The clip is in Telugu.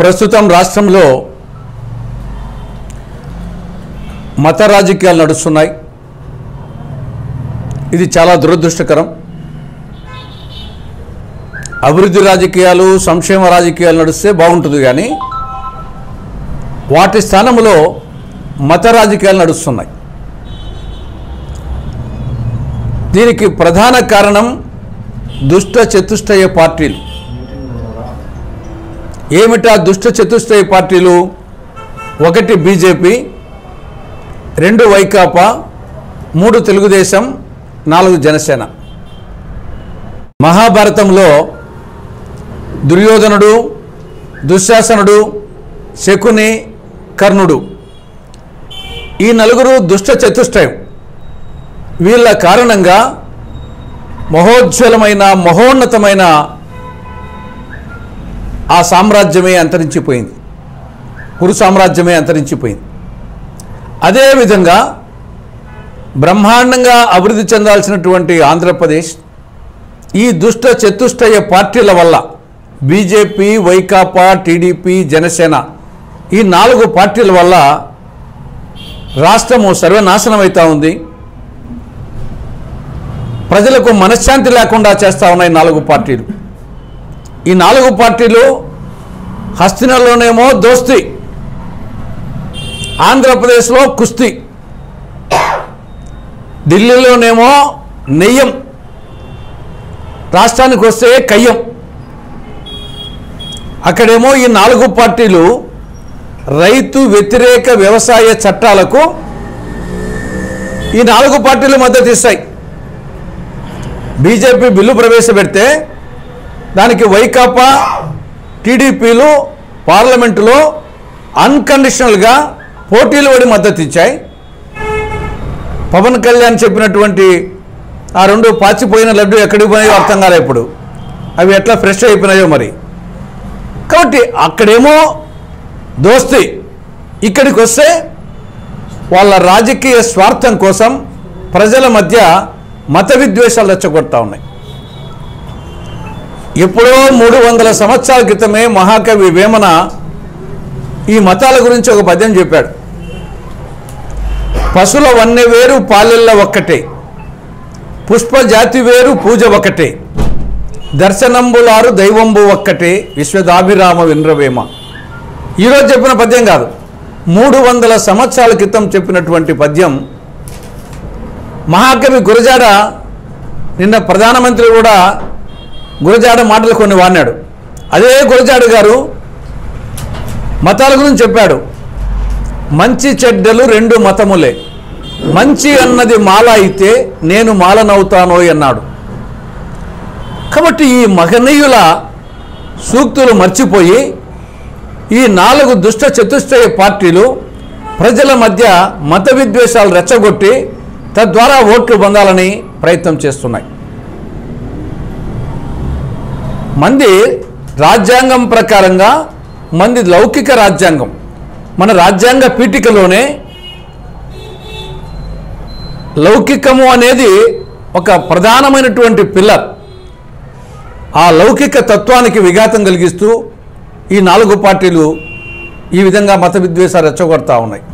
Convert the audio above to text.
ప్రస్తుతం రాష్ట్రంలో మత రాజకీయాలు నడుస్తున్నాయి ఇది చాలా దురదృష్టకరం అభివృద్ధి రాజకీయాలు సంక్షేమ రాజకీయాలు నడిస్తే బాగుంటుంది కానీ వాటి స్థానంలో మత రాజకీయాలు నడుస్తున్నాయి దీనికి ప్రధాన కారణం దుష్ట చతుష్టయ పార్టీలు ఏమిటా దుష్ట చతుష్టయ పార్టీలు ఒకటి బీజేపీ రెండు వైకాపా మూడు తెలుగుదేశం నాలుగు జనసేన మహాభారతంలో దుర్యోధనుడు దుశ్శాసనుడు శకుని కర్ణుడు ఈ నలుగురు దుష్ట చతుష్టయం వీళ్ళ కారణంగా మహోజ్వలమైన మహోన్నతమైన ఆ సామ్రాజ్యమే అంతరించిపోయింది కురు సామ్రాజ్యమే అంతరించిపోయింది అదేవిధంగా బ్రహ్మాండంగా అభివృద్ధి చెందాల్సినటువంటి ఆంధ్రప్రదేశ్ ఈ దుష్ట చతుష్టయ పార్టీల వల్ల బీజేపీ వైకాపా టీడీపీ జనసేన ఈ నాలుగు పార్టీల వల్ల రాష్ట్రము సర్వనాశనం అవుతా ఉంది ప్రజలకు మనశ్శాంతి లేకుండా చేస్తూ ఉన్నాయి నాలుగు పార్టీలు ఈ నాలుగు పార్టీలు హస్తినలోనేమో దోస్తి ఆంధ్రప్రదేశ్లో కుస్తీ ఢిల్లీలోనేమో నెయ్యం రాష్ట్రానికి వస్తే కయ్యం అక్కడేమో ఈ నాలుగు పార్టీలు రైతు వ్యతిరేక వ్యవసాయ చట్టాలకు ఈ నాలుగు పార్టీలు మద్దతు ఇస్తాయి బీజేపీ బిల్లు ప్రవేశపెడితే దానికి వైకాపా టీడీపీలు పార్లమెంటులో అన్కండిషనల్గా పోటీలు పడి మద్దతు ఇచ్చాయి పవన్ కళ్యాణ్ చెప్పినటువంటి ఆ రెండు పాచిపోయిన లడ్డు ఎక్కడికి పోయాయో అర్థం కాలే ఇప్పుడు అవి ఎట్లా ఫ్రెష్ అయిపోయినాయో మరి కాబట్టి అక్కడేమో దోస్తి ఇక్కడికి వస్తే వాళ్ళ రాజకీయ స్వార్థం కోసం ప్రజల మధ్య మత విద్వేషాలు రెచ్చగొడతా ఉన్నాయి ఎప్పుడో మూడు వందల సంవత్సరాల క్రితమే మహాకవి వేమన ఈ మతాల గురించి ఒక పద్యం చెప్పాడు పశుల వన్నె వేరు పాలెల్ల ఒక్కటే పుష్ప జాతి వేరు పూజ ఒకటే దర్శనంబులారు దైవంబు ఒక్కటే విశ్వదాభిరామ వినరవేమ ఈరోజు చెప్పిన పద్యం కాదు మూడు వందల సంవత్సరాల క్రితం చెప్పినటువంటి పద్యం మహాకవి గురజాడ నిన్న ప్రధానమంత్రి కూడా గురజాడ మాటలు కొన్ని వాడినాడు అదే గురజాడ గారు మతాల గురించి చెప్పాడు మంచి చెడ్డలు రెండు మతములే మంచి అన్నది మాల అయితే నేను మాలనవుతానో అన్నాడు కాబట్టి ఈ మహనీయుల సూక్తులు మర్చిపోయి ఈ నాలుగు దుష్ట చతుష్టయ పార్టీలు ప్రజల మధ్య మత విద్వేషాలు రెచ్చగొట్టి తద్వారా ఓట్లు పొందాలని ప్రయత్నం చేస్తున్నాయి మంది రాజ్యాంగం ప్రకారంగా మంది లౌకిక రాజ్యాంగం మన రాజ్యాంగ పీఠికలోనే లౌకికము అనేది ఒక ప్రధానమైనటువంటి పిల్లర్ ఆ లౌకిక తత్వానికి విఘాతం కలిగిస్తూ ఈ నాలుగు పార్టీలు ఈ విధంగా మత విద్వేషాలు రెచ్చగొడతా ఉన్నాయి